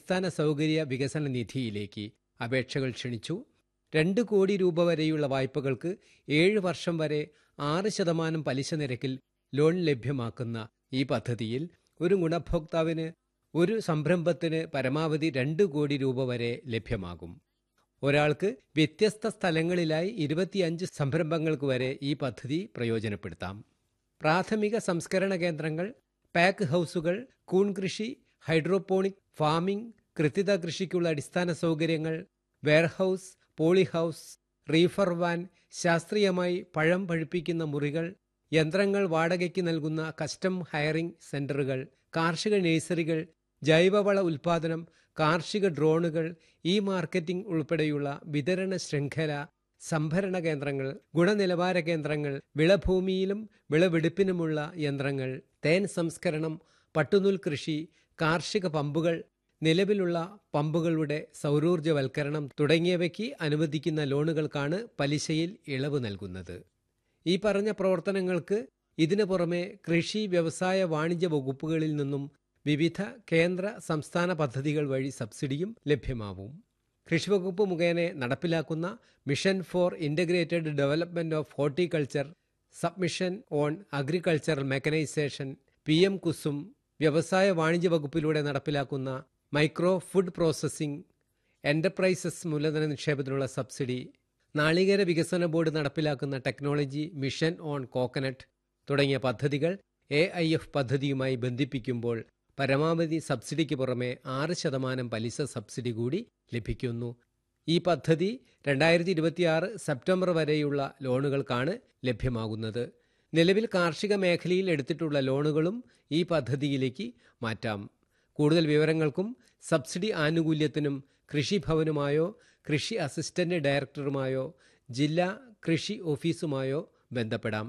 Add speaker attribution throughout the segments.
Speaker 1: അടിസ്ഥാന സൗകര്യ വികസന നിധിയിലേക്ക് അപേക്ഷകൾ ക്ഷണിച്ചു രണ്ട് കോടി രൂപ വരെയുള്ള വായ്പകൾക്ക് ഏഴ് വർഷം വരെ ആറ് ശതമാനം പലിശ നിരക്കിൽ ലോൺ ലഭ്യമാക്കുന്ന ഈ പദ്ധതിയിൽ ഒരു ഗുണഭോക്താവിന് ഒരു സംരംഭത്തിന് പരമാവധി രണ്ട് കോടി രൂപ വരെ ലഭ്യമാകും ഒരാൾക്ക് വ്യത്യസ്ത സ്ഥലങ്ങളിലായി ഇരുപത്തിയഞ്ച് സംരംഭങ്ങൾക്ക് വരെ ഈ പദ്ധതി പ്രയോജനപ്പെടുത്താം പ്രാഥമിക സംസ്കരണ കേന്ദ്രങ്ങൾ പാക്ക് ഹൗസുകൾ കൂൺ കൃഷി ഹൈഡ്രോപോണിക് ഫാമിംഗ് കൃത്യത കൃഷിക്കുള്ള അടിസ്ഥാന സൗകര്യങ്ങൾ വെയർഹൌസ് പോളിഹൌസ് റീഫർ വാൻ ശാസ്ത്രീയമായി പഴം പഴുപ്പിക്കുന്ന മുറികൾ യന്ത്രങ്ങൾ വാടകയ്ക്ക് നൽകുന്ന കസ്റ്റം ഹയറിംഗ് സെന്ററുകൾ കാർഷിക നഴ്സറികൾ ജൈവവള ഉൽപാദനം കാർഷിക ഡ്രോണുകൾ ഇ മാർക്കറ്റിംഗ് ഉൾപ്പെടെയുള്ള വിതരണ ശൃംഖല സംഭരണ കേന്ദ്രങ്ങൾ ഗുണനിലവാര കേന്ദ്രങ്ങൾ വിളഭൂമിയിലും വിളവെടുപ്പിനുമുള്ള യന്ത്രങ്ങൾ തേൻ സംസ്കരണം പട്ടുനൂൽ കൃഷി കാർഷിക പമ്പുകൾ നിലവിലുള്ള പമ്പുകളുടെ സൗരോർജ്ജവൽക്കരണം തുടങ്ങിയവയ്ക്ക് അനുവദിക്കുന്ന ലോണുകൾക്കാണ് പലിശയിൽ ഇളവ് നൽകുന്നത് ഈ പറഞ്ഞ പ്രവർത്തനങ്ങൾക്ക് ഇതിനു പുറമെ കൃഷി വ്യവസായ വാണിജ്യ വകുപ്പുകളിൽ നിന്നും വിവിധ കേന്ദ്ര സംസ്ഥാന പദ്ധതികൾ വഴി സബ്സിഡിയും ലഭ്യമാവും കൃഷിവകുപ്പ് മുഖേന നടപ്പിലാക്കുന്ന mission for integrated development of horticulture submission on agricultural mechanisation P M Kusum വ്യവസായ വാണിജ്യ വകുപ്പിലൂടെ നടപ്പിലാക്കുന്ന മൈക്രോ ഫുഡ് പ്രോസസ്സിംഗ് എന്റർപ്രൈസസ് മൂലധന നിക്ഷേപത്തിനുള്ള സബ്സിഡി നാളികേര വികസന ബോർഡ് നടപ്പിലാക്കുന്ന ടെക്നോളജി മിഷൻ ഓൺ കോക്കനട്ട് തുടങ്ങിയ പദ്ധതികൾ എ ഐ എഫ് പദ്ധതിയുമായി ബന്ധിപ്പിക്കുമ്പോൾ പരമാവധി സബ്സിഡിക്ക് പുറമെ ആറ് ശതമാനം പലിശ സബ്സിഡി കൂടി ലഭിക്കുന്നു ഈ പദ്ധതി രണ്ടായിരത്തി ഇരുപത്തിയാറ് സെപ്റ്റംബർ വരെയുള്ള ലോണുകൾക്കാണ് ലഭ്യമാകുന്നത് നിലവിൽ കാർഷിക മേഖലയിൽ എടുത്തിട്ടുള്ള ലോണുകളും ഈ പദ്ധതിയിലേക്ക് മാറ്റാം കൂടുതൽ വിവരങ്ങൾക്കും സബ്സിഡി ആനുകൂല്യത്തിനും കൃഷിഭവനുമായോ കൃഷി അസിസ്റ്റന്റ് ഡയറക്ടറുമായോ ജില്ലാ കൃഷി ഓഫീസുമായോ ബന്ധപ്പെടാം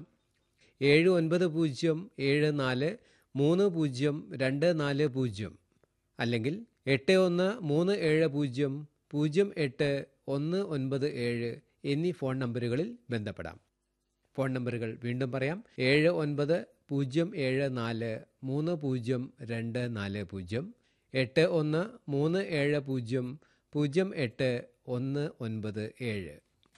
Speaker 1: ഏഴ് ഒൻപത് പൂജ്യം ഏഴ് നാല് മൂന്ന് പൂജ്യം രണ്ട് നാല് പൂജ്യം അല്ലെങ്കിൽ എട്ട് ഒന്ന് മൂന്ന് ഏഴ് പൂജ്യം പൂജ്യം എട്ട് ഒന്ന് ഒൻപത് ഏഴ് എന്നീ ഫോൺ നമ്പറുകളിൽ ബന്ധപ്പെടാം ഫോൺ നമ്പറുകൾ വീണ്ടും പറയാം ഏഴ് ഒൻപത് പൂജ്യം ഏഴ് നാല് മൂന്ന് പൂജ്യം രണ്ട് നാല് പൂജ്യം എട്ട് ഒന്ന് മൂന്ന് ഏഴ് പൂജ്യം പൂജ്യം എട്ട് ഒന്ന് ഒൻപത് ഏഴ്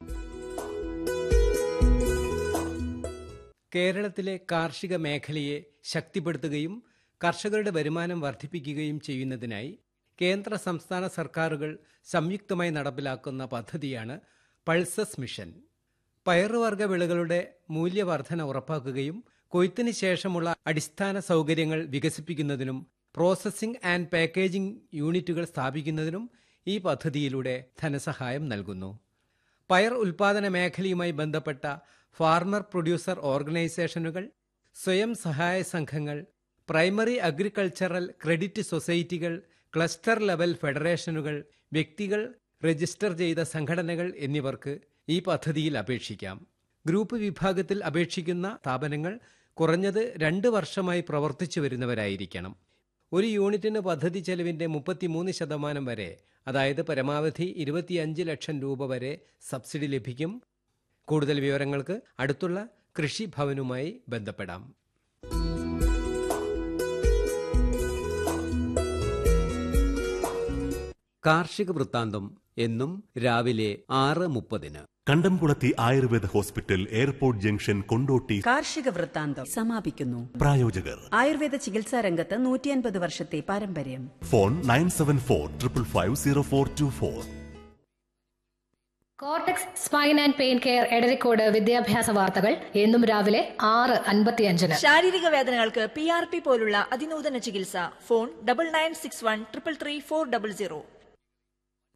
Speaker 1: കേരളത്തിലെ കാർഷിക മേഖലയെ ശക്തിപ്പെടുത്തുകയും കർഷകരുടെ വരുമാനം വർദ്ധിപ്പിക്കുകയും ചെയ്യുന്നതിനായി കേന്ദ്ര സംസ്ഥാന സർക്കാരുകൾ സംയുക്തമായി നടപ്പിലാക്കുന്ന പദ്ധതിയാണ് പൾസസ് മിഷൻ പയറുവർഗ വിളകളുടെ മൂല്യവർധന ഉറപ്പാക്കുകയും കൊയ്ത്തിന് ശേഷമുള്ള അടിസ്ഥാന സൗകര്യങ്ങൾ വികസിപ്പിക്കുന്നതിനും പ്രോസസ്സിംഗ് ആൻഡ് പാക്കേജിംഗ് യൂണിറ്റുകൾ സ്ഥാപിക്കുന്നതിനും ഈ പദ്ധതിയിലൂടെ ധനസഹായം നൽകുന്നു പയർ ഉൽപാദന മേഖലയുമായി ബന്ധപ്പെട്ട ഫാർമർ പ്രൊഡ്യൂസർ ഓർഗനൈസേഷനുകൾ സ്വയം സഹായ സംഘങ്ങൾ പ്രൈമറി അഗ്രികൾച്ചറൽ ക്രെഡിറ്റ് സൊസൈറ്റികൾ ക്ലസ്റ്റർ ലെവൽ ഫെഡറേഷനുകൾ വ്യക്തികൾ രജിസ്റ്റർ ചെയ്ത സംഘടനകൾ എന്നിവർക്ക് ഈ പദ്ധതിയിൽ അപേക്ഷിക്കാം ഗ്രൂപ്പ് വിഭാഗത്തിൽ അപേക്ഷിക്കുന്ന സ്ഥാപനങ്ങൾ കുറഞ്ഞത് രണ്ട് വർഷമായി പ്രവർത്തിച്ചു വരുന്നവരായിരിക്കണം ഒരു യൂണിറ്റിന് പദ്ധതി ചെലവിന്റെ മുപ്പത്തിമൂന്ന് ശതമാനം വരെ അതായത് പരമാവധി ഇരുപത്തിയഞ്ച് ലക്ഷം രൂപ വരെ സബ്സിഡി ലഭിക്കും കൂടുതൽ വിവരങ്ങൾക്ക് അടുത്തുള്ള കൃഷിഭവനുമായി ബന്ധപ്പെടാം കാർഷിക വൃത്താന്തം എന്നും രാവിലെ ആറ് മുപ്പതിന്
Speaker 2: കണ്ടംകുളത്തി Ayurveda hospital airport junction Kondotty
Speaker 3: കാർഷിക വൃത്താന്തം സമാപിക്കുന്നു
Speaker 2: പ്രായോജകർ
Speaker 3: ആയുർവേദ ചികിത്സാ രംഗത്ത് നൂറ്റിയൻപത് വർഷത്തെ പാരമ്പര്യം
Speaker 2: phone nine seven four triple five zero four two four
Speaker 4: cortex spine and pain care Edarikode വിദ്യാഭ്യാസ വാർത്തകൾ എന്നും രാവിലെ ആറ് അൻപത്തിയഞ്ചിന്
Speaker 5: ശാരീരിക വേദനകൾക്ക് പി ആർ പി പോലുള്ള അതിനൂതന ചികിത്സ phone double nine six one triple three four double zero